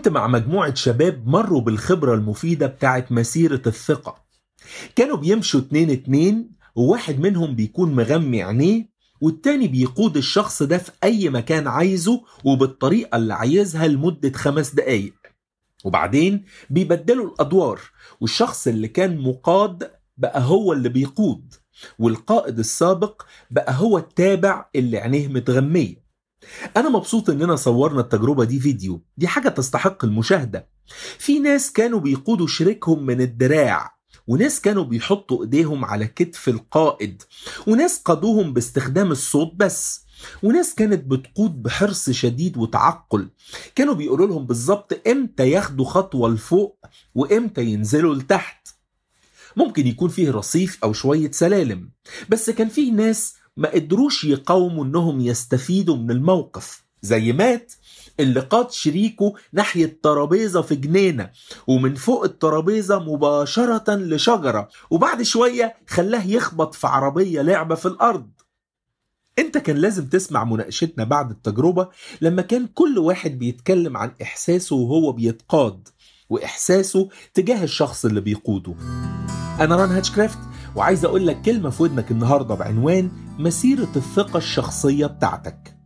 كنت مع مجموعة شباب مروا بالخبرة المفيدة بتاعت مسيرة الثقة كانوا بيمشوا اتنين اتنين وواحد منهم بيكون مغمي عينيه والتاني بيقود الشخص ده في أي مكان عايزه وبالطريقة اللي عايزها لمدة خمس دقايق وبعدين بيبدلوا الأدوار والشخص اللي كان مقاد بقى هو اللي بيقود والقائد السابق بقى هو التابع اللي عينيه متغمية أنا مبسوط إننا صورنا التجربة دي فيديو دي حاجة تستحق المشاهدة في ناس كانوا بيقودوا شريكهم من الدراع وناس كانوا بيحطوا ايديهم على كتف القائد وناس قادوهم باستخدام الصوت بس وناس كانت بتقود بحرص شديد وتعقل كانوا بيقولوا لهم بالظبط امتى ياخدوا خطوة لفوق وامتى ينزلوا لتحت ممكن يكون فيه رصيف او شوية سلالم بس كان فيه ناس ما قدروش يقاوموا انهم يستفيدوا من الموقف زي مات اللي قاد شريكه ناحية ترابيزة في جنينة ومن فوق الترابيزة مباشرة لشجرة وبعد شوية خلاه يخبط في عربية لعبة في الأرض انت كان لازم تسمع مناقشتنا بعد التجربة لما كان كل واحد بيتكلم عن إحساسه وهو بيتقاد وإحساسه تجاه الشخص اللي بيقوده أنا ران هاتشكرافت وعايز أقول لك كلمة في ودنك النهاردة بعنوان مسيرة الثقة الشخصية بتاعتك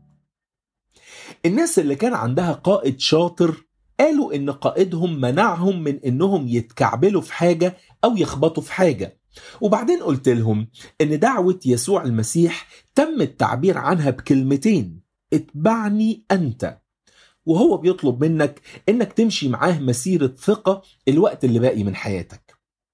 الناس اللي كان عندها قائد شاطر قالوا ان قائدهم منعهم من انهم يتكعبلوا في حاجه او يخبطوا في حاجه وبعدين قلت لهم ان دعوه يسوع المسيح تم التعبير عنها بكلمتين اتبعني انت وهو بيطلب منك انك تمشي معاه مسيره ثقه الوقت اللي باقي من حياتك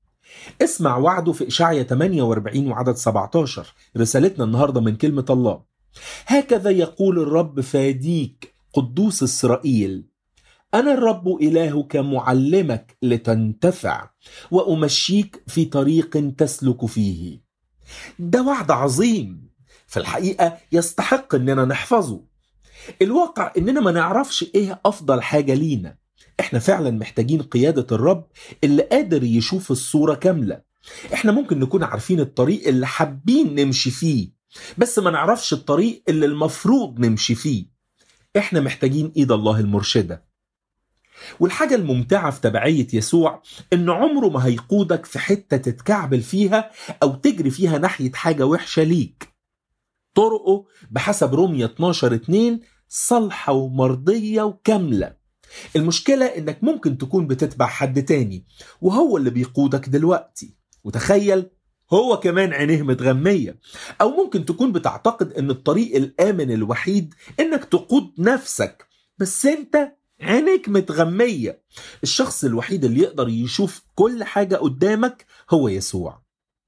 اسمع وعده في إشعيا 48 وعدد 17 رسالتنا النهارده من كلمه الله هكذا يقول الرب فاديك قدوس اسرائيل انا الرب الهك معلمك لتنتفع وامشيك في طريق تسلك فيه ده وعد عظيم في الحقيقه يستحق اننا نحفظه الواقع اننا ما نعرفش ايه افضل حاجه لينا احنا فعلا محتاجين قياده الرب اللي قادر يشوف الصوره كامله احنا ممكن نكون عارفين الطريق اللي حابين نمشي فيه بس ما نعرفش الطريق اللي المفروض نمشي فيه احنا محتاجين ايد الله المرشدة والحاجة الممتعة في تبعية يسوع ان عمره ما هيقودك في حتة تتكعبل فيها او تجري فيها ناحية حاجة وحشة ليك طرقه بحسب رومية 12 2 صالحة ومرضية وكاملة المشكلة انك ممكن تكون بتتبع حد تاني وهو اللي بيقودك دلوقتي وتخيل هو كمان عينيه متغمية أو ممكن تكون بتعتقد أن الطريق الآمن الوحيد أنك تقود نفسك بس أنت عينيك متغمية الشخص الوحيد اللي يقدر يشوف كل حاجة قدامك هو يسوع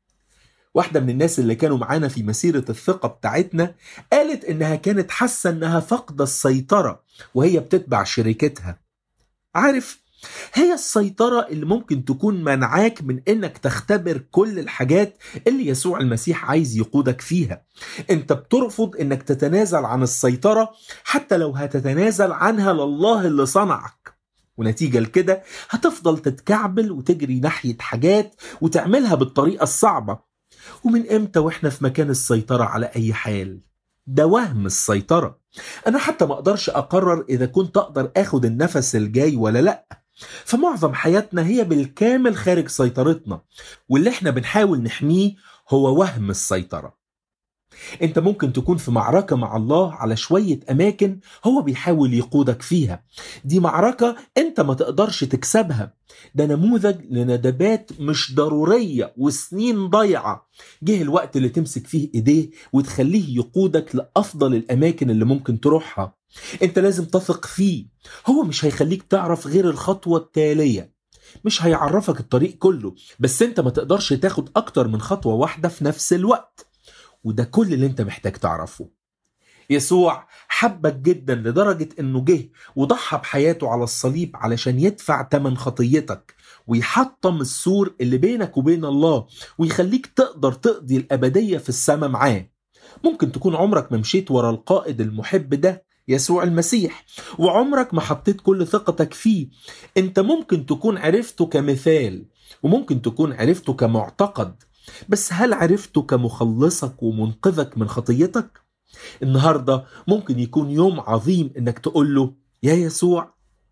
واحدة من الناس اللي كانوا معانا في مسيرة الثقة بتاعتنا قالت إنها كانت حاسة إنها فاقدة السيطرة وهي بتتبع شركتها عارف هي السيطرة اللي ممكن تكون منعاك من انك تختبر كل الحاجات اللي يسوع المسيح عايز يقودك فيها انت بترفض انك تتنازل عن السيطرة حتى لو هتتنازل عنها لله اللي صنعك ونتيجة لكده هتفضل تتكعبل وتجري ناحية حاجات وتعملها بالطريقة الصعبة ومن امتى واحنا في مكان السيطرة على اي حال ده وهم السيطرة أنا حتى ما أقدرش أقرر إذا كنت أقدر أخد النفس الجاي ولا لأ فمعظم حياتنا هي بالكامل خارج سيطرتنا واللي احنا بنحاول نحميه هو وهم السيطرة انت ممكن تكون في معركة مع الله على شوية اماكن هو بيحاول يقودك فيها دي معركة انت ما تقدرش تكسبها ده نموذج لندبات مش ضرورية وسنين ضايعة جه الوقت اللي تمسك فيه ايديه وتخليه يقودك لافضل الاماكن اللي ممكن تروحها انت لازم تثق فيه هو مش هيخليك تعرف غير الخطوة التالية مش هيعرفك الطريق كله بس انت ما تقدرش تاخد اكتر من خطوة واحدة في نفس الوقت وده كل اللي انت محتاج تعرفه يسوع حبك جدا لدرجة انه جه وضحى بحياته على الصليب علشان يدفع تمن خطيتك ويحطم السور اللي بينك وبين الله ويخليك تقدر تقضي الأبدية في السماء معاه ممكن تكون عمرك ما مشيت ورا القائد المحب ده يسوع المسيح وعمرك ما حطيت كل ثقتك فيه انت ممكن تكون عرفته كمثال وممكن تكون عرفته كمعتقد بس هل عرفته كمخلصك ومنقذك من خطيتك؟ النهارده ممكن يكون يوم عظيم انك تقول له يا يسوع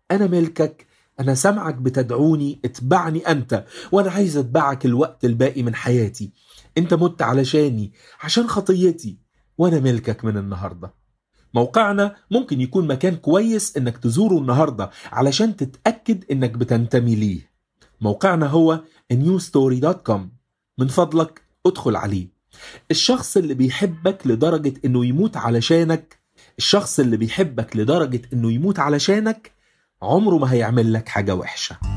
أنا ملكك أنا سامعك بتدعوني اتبعني أنت وأنا عايز أتبعك الوقت الباقي من حياتي أنت مت علشاني عشان خطيتي وأنا ملكك من النهاردة موقعنا ممكن يكون مكان كويس إنك تزوره النهاردة علشان تتأكد إنك بتنتمي ليه موقعنا هو newstory.com من فضلك ادخل عليه الشخص اللي بيحبك لدرجة إنه يموت علشانك الشخص اللي بيحبك لدرجة إنه يموت علشانك عمره ما هيعمل لك حاجة وحشة